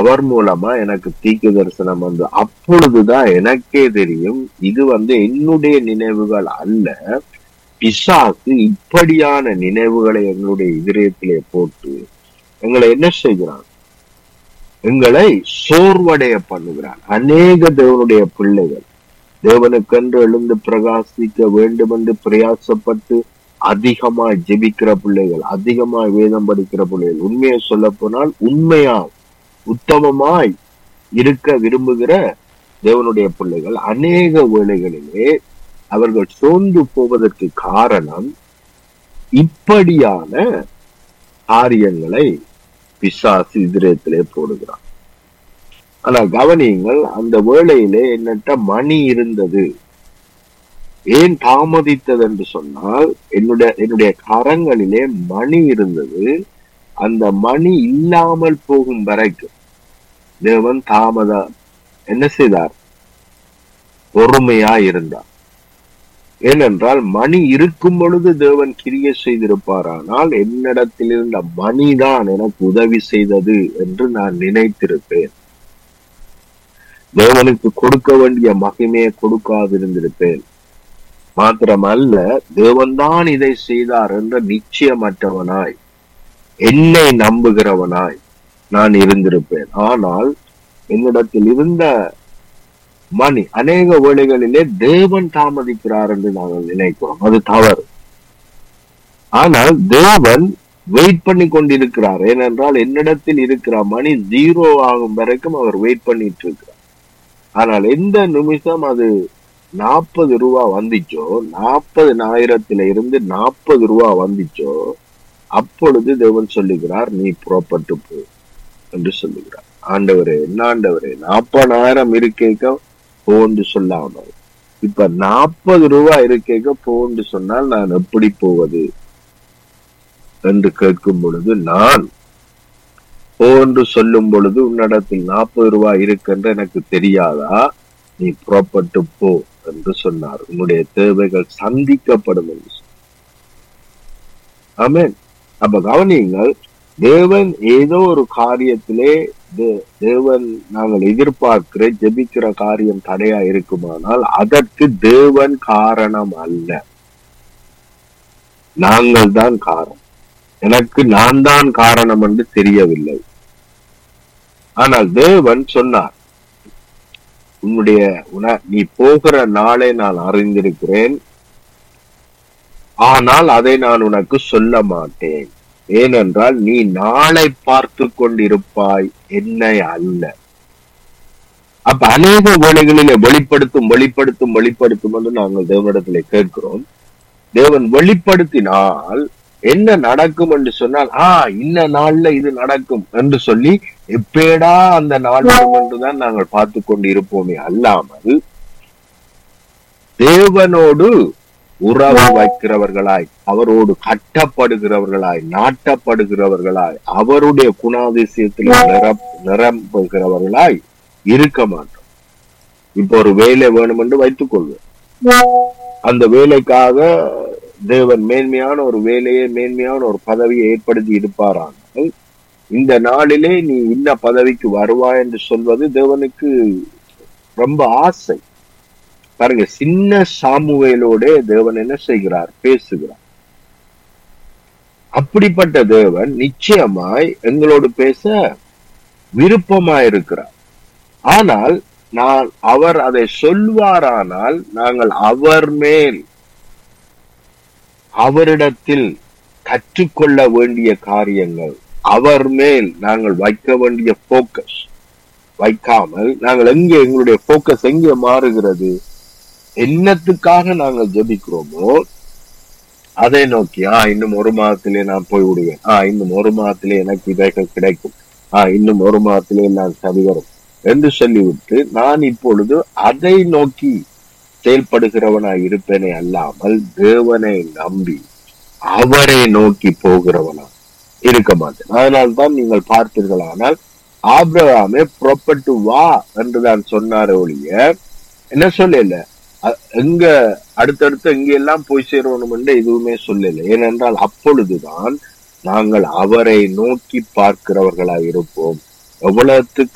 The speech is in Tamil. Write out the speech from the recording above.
அவர் மூலமா எனக்கு தீக்கு தரிசனம் வந்து அப்பொழுதுதான் எனக்கே தெரியும் இது வந்து என்னுடைய நினைவுகள் அல்ல பிசாசு இப்படியான நினைவுகளை எங்களுடைய இதயத்திலே போட்டு எங்களை என்ன செய்கிறான் எங்களை சோர்வடைய பண்ணுகிறான் அநேக தேவனுடைய பிள்ளைகள் தேவனுக்கென்று எழுந்து பிரகாசிக்க வேண்டும் என்று பிரயாசப்பட்டு அதிகமாய் ஜெபிக்கிற பிள்ளைகள் அதிகமாய் வேதம் படிக்கிற பிள்ளைகள் உண்மையை சொல்ல போனால் உண்மையா உத்தமமாய் இருக்க விரும்புகிற தேவனுடைய பிள்ளைகள் அநேக வேளைகளிலே அவர்கள் சோர்ந்து போவதற்கு காரணம் இப்படியான காரியங்களை பிசாசு இதயத்திலே போடுகிறான் ஆனா கவனியுங்கள் அந்த வேளையிலே என்னட்ட மணி இருந்தது ஏன் தாமதித்தது என்று சொன்னால் என்னுடைய என்னுடைய கரங்களிலே மணி இருந்தது அந்த மணி இல்லாமல் போகும் வரைக்கும் தேவன் தாமத என்ன செய்தார் பொறுமையா இருந்தார் ஏனென்றால் மணி இருக்கும் பொழுது தேவன் கிரிய செய்திருப்பாரானால் என்னிடத்தில் இருந்த மணிதான் எனக்கு உதவி செய்தது என்று நான் நினைத்திருப்பேன் தேவனுக்கு கொடுக்க வேண்டிய மகிமையை கொடுக்காதிருந்திருப்பேன் மாத்திரமல்ல தேவன்தான் இதை செய்தார் என்ற நிச்சயமற்றவனாய் என்னை நம்புகிறவனாய் நான் இருந்திருப்பேன் ஆனால் என்னிடத்தில் இருந்த மணி அநேக வேளைகளிலே தேவன் தாமதிக்கிறார் என்று நாங்கள் நினைக்கிறோம் அது தவறு ஆனால் தேவன் வெயிட் பண்ணி கொண்டிருக்கிறார் ஏனென்றால் என்னிடத்தில் இருக்கிற மணி ஜீரோ ஆகும் வரைக்கும் அவர் வெயிட் பண்ணிட்டு இருக்கிறார் ஆனால் எந்த நிமிஷம் அது நாற்பது ரூபா வந்துச்சோ நாற்பது ஆயிரத்தில இருந்து நாற்பது ரூபா வந்துச்சோ அப்பொழுது தேவன் சொல்லுகிறார் நீ புறப்பட்டு போ என்று சொல்லுகிறார் ஆண்டவரே என்ன ஆண்டவரே நாற்பதாயிரம் இருக்கேக்க போன்னு சொல்லாமல் இப்ப நாற்பது ரூபா இருக்கேக்க போன்னு சொன்னால் நான் எப்படி போவது என்று கேட்கும் பொழுது நான் போ என்று சொல்லும் பொழுது உன்னிடத்தில் நாற்பது ரூபாய் இருக்குன்னு எனக்கு தெரியாதா நீ புறப்பட்டு போ என்று சொன்னார் உன்னுடைய தேவைகள் சந்திக்கப்படும் என்று ஆமேன் அப்ப கவனியுங்கள் தேவன் ஏதோ ஒரு காரியத்திலே தேவன் நாங்கள் எதிர்பார்க்கிற ஜெபிக்கிற காரியம் தடையா இருக்குமானால் அதற்கு தேவன் காரணம் அல்ல நாங்கள் தான் காரணம் எனக்கு நான் தான் காரணம் என்று தெரியவில்லை ஆனால் தேவன் சொன்னார் உன்னுடைய உன நீ போகிற நாளை நான் அறிந்திருக்கிறேன் ஆனால் அதை நான் உனக்கு சொல்ல மாட்டேன் ஏனென்றால் நீ நாளை பார்த்து கொண்டிருப்பாய் என்னை அல்ல அப்ப அநேக வேளைகளிலே வெளிப்படுத்தும் வெளிப்படுத்தும் வெளிப்படுத்தும் என்று நாங்கள் தேவனிடத்திலே கேட்கிறோம் தேவன் வெளிப்படுத்தினால் என்ன நடக்கும் என்று சொன்னால் ஆ இந்த நாள்ல இது நடக்கும் என்று சொல்லி எப்பேடா அந்த நாள் வரும் என்றுதான் நாங்கள் பார்த்து கொண்டு இருப்போமே அல்லாமல் தேவனோடு உறவு வைக்கிறவர்களாய் அவரோடு கட்டப்படுகிறவர்களாய் நாட்டப்படுகிறவர்களாய் அவருடைய குணாதிசயத்தில் நிரம்புகிறவர்களாய் இருக்க மாட்டோம் இப்போ ஒரு வேலை வேணும் என்று வைத்துக் கொள்வோம் அந்த வேலைக்காக தேவன் மேன்மையான ஒரு வேலையை மேன்மையான ஒரு பதவியை ஏற்படுத்தி இருப்பாரானால் இந்த நாளிலே நீ இன்ன பதவிக்கு வருவாய் என்று சொல்வது தேவனுக்கு ரொம்ப ஆசை பாருங்க சின்ன சாமுவேலோட தேவன் என்ன செய்கிறார் பேசுகிறார் அப்படிப்பட்ட தேவன் நிச்சயமாய் எங்களோடு பேச விருப்பமாயிருக்கிறார் ஆனால் நான் அவர் அதை சொல்வாரானால் நாங்கள் அவர் மேல் அவரிடத்தில் கற்றுக்கொள்ள வேண்டிய காரியங்கள் அவர் மேல் நாங்கள் வைக்க வேண்டிய போக்கஸ் வைக்காமல் நாங்கள் எங்கே எங்களுடைய போக்கஸ் எங்கே மாறுகிறது என்னத்துக்காக நாங்கள் ஜபிக்கிறோமோ அதை நோக்கி ஆ இன்னும் ஒரு மாதத்திலே நான் போய் விடுவேன் ஆ இன்னும் ஒரு மாதத்திலே எனக்கு இவைகள் கிடைக்கும் ஆ இன்னும் ஒரு மாதத்திலே நான் சரி வரும் என்று சொல்லிவிட்டு நான் இப்பொழுது அதை நோக்கி செயல்படுகிறவனாய் இருப்பேனே அல்லாமல் தேவனை நம்பி அவரை நோக்கி போகிறவனா இருக்க மாட்டேன் அதனால்தான் நீங்கள் பார்த்தீர்களானால் ஆப்ரகாமே புறப்பட்டு வா என்றுதான் சொன்னார் ஒழிய என்ன சொல்லல எங்க அடுத்தடுத்து எங்க எல்லாம் போய் சேரணும் என்று எதுவுமே சொல்லல ஏனென்றால் அப்பொழுதுதான் நாங்கள் அவரை நோக்கி பார்க்கிறவர்களாய் இருப்போம் எவ்வளவுக்கு